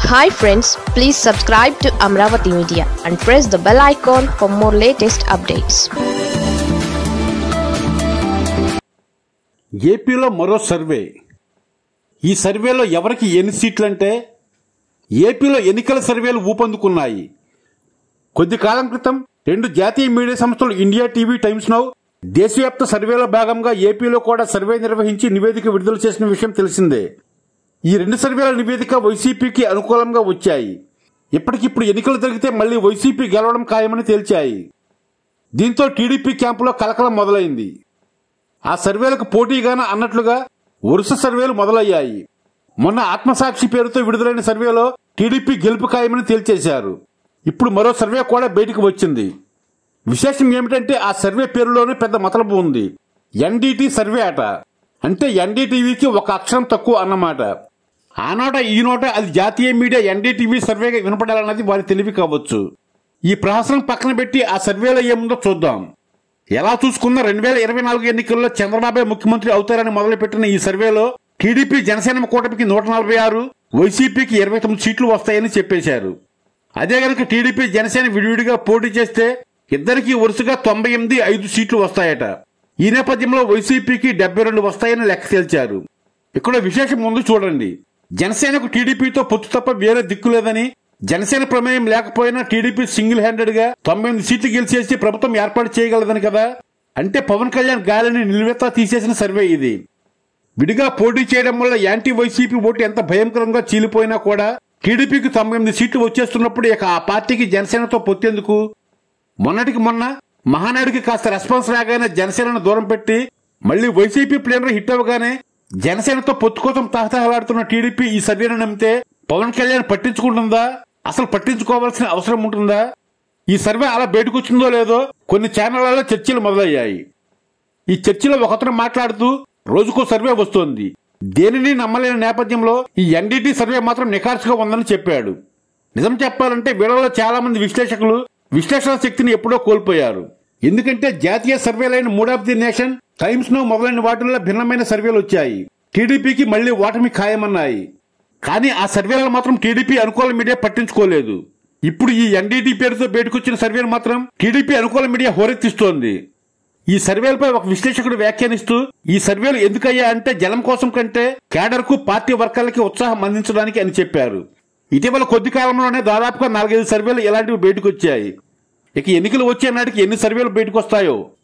hi friends please subscribe to Amaravati media and press the bell icon for more latest updates ఏపీలో మరో survey ఈ సర్వేలో ఎవరికి ఎన్ని సీట్లంటే ఏపీలో ఎన్నికల సర్వేలు ఊపందుకున్నాయి కొద్ది కాలం క్రితం రెండు జాతీయ మీడియా సంస్థలు ఇండియా టీవీ టైమ్స్ నౌ దేశవ్యాప్త సర్వేలో భాగంగా ఏపీలో కూడా సర్వే నిర్వహించి నివేదిక విడుదల చేసిన విషయం తెలిసిందే ఈ రెండు సర్వేల నివేదిక వైసీపీకి అనుకూలంగా వచ్చాయి ఇప్పటికిప్పుడు ఎన్నికలు జరిగితే మళ్లీ వైసీపీ గెలవడం ఖాయమని తేల్చాయి దీంతో టీడీపీ క్యాంపులో కలకలం మొదలైంది ఆ సర్వేలకు పోటీగాన అన్నట్లుగా వరుస సర్వేలు మొదలయ్యాయి మొన్న ఆత్మసాక్షి పేరుతో విడుదలైన సర్వేలో టీడీపీ గెలుపు ఖాయమని తేల్చేశారు ఇప్పుడు మరో సర్వే కూడా బయటకు వచ్చింది విశేషం ఏమిటంటే ఆ సర్వే పేరులోనే పెద్ద మతలబు ఉంది ఎన్డీటీ సర్వే అట అంటే ఎన్డీటీవీకి ఒక అక్షరం తక్కువ అన్నమాట ఆ నోట ఈ నోట అది జాతీయ మీడియా ఎన్డీటీవీ సర్వేగా వినపడాలన్నది వారి తెలివి కావచ్చు ఈ ప్రహసనం పక్కన పెట్టి ఆ సర్వేలో ఏముందో చూద్దాం ఎలా చూసుకున్నా రెండు వేల ఇరవై నాలుగు ఎన్నికల్లో చంద్రబాబే ముఖ్యమంత్రి అవుతారని మొదలుపెట్టిన ఈ సర్వేలో టీడీపీ జనసేన కూటమికి నూట నలభై ఆరు వైసీపీకి ఇరవై తొమ్మిది సీట్లు వస్తాయని చెప్పేశారు అదే గనక టీడీపీ జనసేన విడివిడిగా పోటీ చేస్తే ఇద్దరికి వరుసగా తొంభై ఎనిమిది ఐదు సీట్లు వస్తాయట ఈ నేపథ్యంలో వైసీపీకి డెబ్బై రెండు వస్తాయని లెక్క తేల్చారు ఇక్కడ విశేషం ముందు చూడండి జనసేనకు టీడీపీతో పొత్తు తప్ప వేరే దిక్కు లేదని జనసేన ప్రమేయం లేకపోయినా టీడీపీ సింగిల్ హ్యాండెడ్ గా తొంభై ఎనిమిది సీట్లు గెలిచేసి ప్రభుత్వం ఏర్పాటు చేయగలదని కదా అంటే పవన్ కళ్యాణ్ గాలిని నిలువెత్తా తీసేసిన సర్వే ఇది విడిగా పోటీ చేయడం వల్ల యాంటీ వైసీపీ ఓటు ఎంత భయంకరంగా చీలిపోయినా కూడా టీడీపీకి తొంభై ఎనిమిది సీట్లు వచ్చేస్తున్నప్పుడు ఇక ఆ పార్టీకి జనసేనతో పొత్తేందుకు మొన్నటికి మొన్న మహానాయుడికి కాస్త రెస్పాన్స్ రాగానే జనసేనను దూరం పెట్టి మళ్లీ వైసీపీ ప్లేనర్ హిట్ అవ్వగానే జనసేనతో పొత్తు కోసం తహతహలాడుతున్న టీడీపీ ఈ సర్వేను నమ్మితే పవన్ కళ్యాణ్ పట్టించుకుంటుందా అసలు పట్టించుకోవాల్సిన అవసరం ఉంటుందా ఈ సర్వే అలా బయటకొచ్చిందో లేదో కొన్ని ఛానళ్లలో చర్చలు మొదలయ్యాయి ఈ చర్చలో ఒకతను మాట్లాడుతూ రోజుకో సర్వే వస్తోంది దేనిని నమ్మలేని నేపథ్యంలో ఈ ఎన్డీటీ సర్వే మాత్రం నిఖార్సుగా ఉందని చెప్పాడు నిజం చెప్పాలంటే వీళ్ళలో చాలా మంది విశ్లేషకులు విశ్లేషణ శక్తిని ఎప్పుడో కోల్పోయారు ఎందుకంటే జాతీయ సర్వేలైన mood of the nation Times now మొదలైన వాటిల్లో భిన్నమైన సర్వేలు వచ్చాయి టీడీపీకి మళ్లీ ఓటమి ఖాయమన్నాయి కానీ ఆ సర్వేలను మాత్రం టీడీపీ అనుకూల మీడియా పట్టించుకోలేదు ఇప్పుడు ఈ ఎన్డీటీ పేరుతో బయటకొచ్చిన సర్వేను మాత్రం టీడీపీ అనుకూల మీడియా హోరెత్తిస్తోంది ఈ సర్వేలపై ఒక విశ్లేషకుడు వ్యాఖ్యానిస్తూ ఈ సర్వేలు ఎందుకయ్యా అంటే జనం కోసం కంటే కేడర్ కు పార్టీ వర్కర్లకి ఉత్సాహం అందించడానికి అని చెప్పారు ఇటీవల కొద్ది కాలంలోనే దాదాపుగా నాలుగైదు సర్వేలు ఇలాంటివి బయటకు వచ్చాయి ఇక ఎన్నికలు వచ్చే నాటికి ఎన్ని సర్వేలు బయటకు వస్తాయో